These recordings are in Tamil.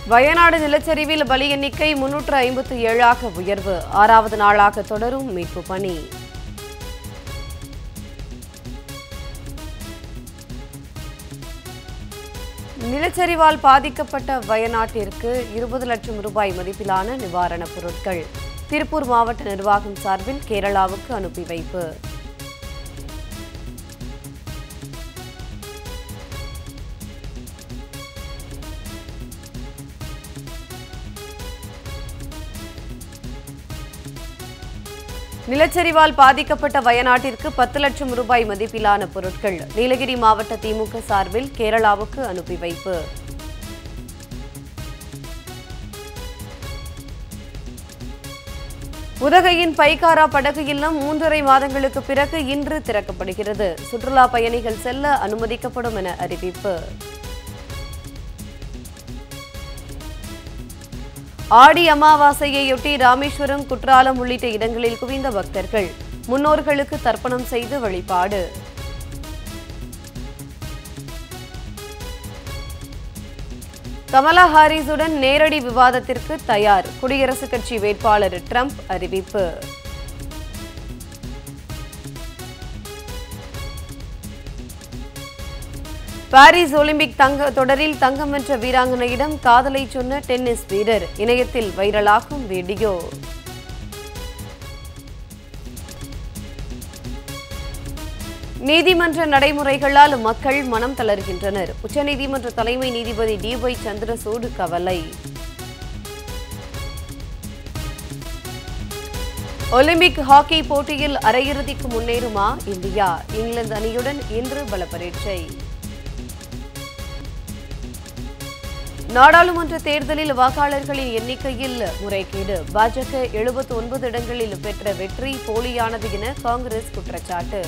வயநாடு நிலச்சரிவில் பலி எண்ணிக்கை முன்னூற்று ஐம்பத்து ஏழாக உயர்வு ஆறாவது நாளாக தொடரும் மீட்பு பணி நிலச்சரிவால் பாதிக்கப்பட்ட வயநாட்டிற்கு இருபது லட்சம் ரூபாய் மதிப்பிலான நிவாரணப் பொருட்கள் திருப்பூர் மாவட்ட நிர்வாகம் சார்பில் கேரளாவுக்கு அனுப்பி வைப்பு நிலச்சரிவால் பாதிக்கப்பட்ட வயநாட்டிற்கு பத்து லட்சம் ரூபாய் மதிப்பிலான பொருட்கள் நீலகிரி மாவட்ட திமுக சார்பில் கேரளாவுக்கு அனுப்பி வைப்பு உதகையின் பைக்காரா படகு இல்லம் மூன்றரை மாதங்களுக்கு பிறகு இன்று திறக்கப்படுகிறது சுற்றுலா பயணிகள் செல்ல அனுமதிக்கப்படும் என அறிவிப்பு ஆடி அமாவாசையையொட்டி ராமேஸ்வரம் குற்றாலம் உள்ளிட்ட இடங்களில் குவிந்த பக்தர்கள் முன்னோர்களுக்கு தர்ப்பணம் செய்து வழிபாடு கமலா ஹாரிஸுடன் நேரடி விவாதத்திற்கு தயார் குடியரசுக் கட்சி வேட்பாளர் ட்ரம்ப் அறிவிப்பு பாரிஸ் ஒலிம்பிக் தங்க தொடரில் தங்கம் வென்ற வீராங்கனையிடம் காதலை சொன்ன டென்னிஸ் வீரர் இணையத்தில் வைரலாகும் வீடியோ நீதிமன்ற நடைமுறைகளால் மக்கள் மனம் தளர்கின்றனர் உச்சநீதிமன்ற தலைமை நீதிபதி டி ஒய் சந்திரசூடு கவலை ஒலிம்பிக் ஹாக்கி போட்டியில் அரையிறுதிக்கு முன்னேறுமா இந்தியா இங்கிலாந்து அணியுடன் இன்று பல பரீட்சை நாடாளுமன்ற தேர்தலில் வாக்காளர்களின் எண்ணிக்கையில் முறைகேடு பாஜக எழுபத்தி ஒன்பது இடங்களில் பெற்ற வெற்றி போலியானது என காங்கிரஸ் குற்றச்சாட்டு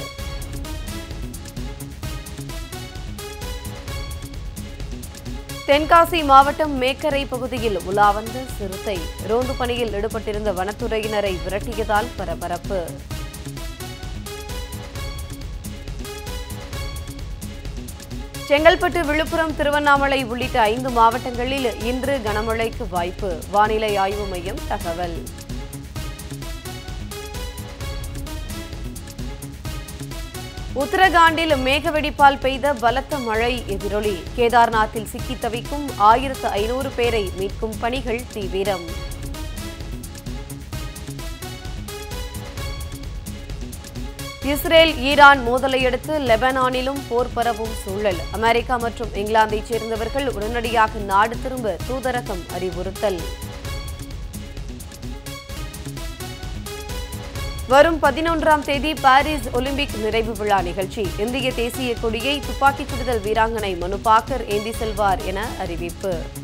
தென்காசி மாவட்டம் மேக்கரை பகுதியில் உலா வந்த சிறுத்தை ரோந்து பணியில் ஈடுபட்டிருந்த வனத்துறையினரை விரட்டியதால் பரபரப்பு செங்கல்பட்டு விழுப்புரம் திருவண்ணாமலை உள்ளிட்ட ஐந்து மாவட்டங்களில் இன்று கனமழைக்கு வாய்ப்பு வானிலை ஆய்வு மையம் தகவல் உத்தரகாண்டில் மேகவெடிப்பால் பெய்த பலத்த மழை எதிரொலி கேதார்நாத்தில் சிக்கி தவிக்கும் ஆயிரத்து ஐநூறு பேரை மீட்கும் பணிகள் தீவிரம் இஸ்ரேல் ஈரான் மோதலையடுத்து லெபனானிலும் போர் பரவும் சூழல் அமெரிக்கா மற்றும் இங்கிலாந்தைச் சேர்ந்தவர்கள் உடனடியாக நாடு திரும்ப தூதரகம் அறிவுறுத்தல் வரும் பதினொன்றாம் தேதி பாரிஸ் ஒலிம்பிக் நிறைவு விழா நிகழ்ச்சி இந்திய தேசிய கொடியை துப்பாக்கிச் சுடுதல் வீராங்கனை மனு பாக்கர் ஏந்தி செல்வார் என அறிவிப்பு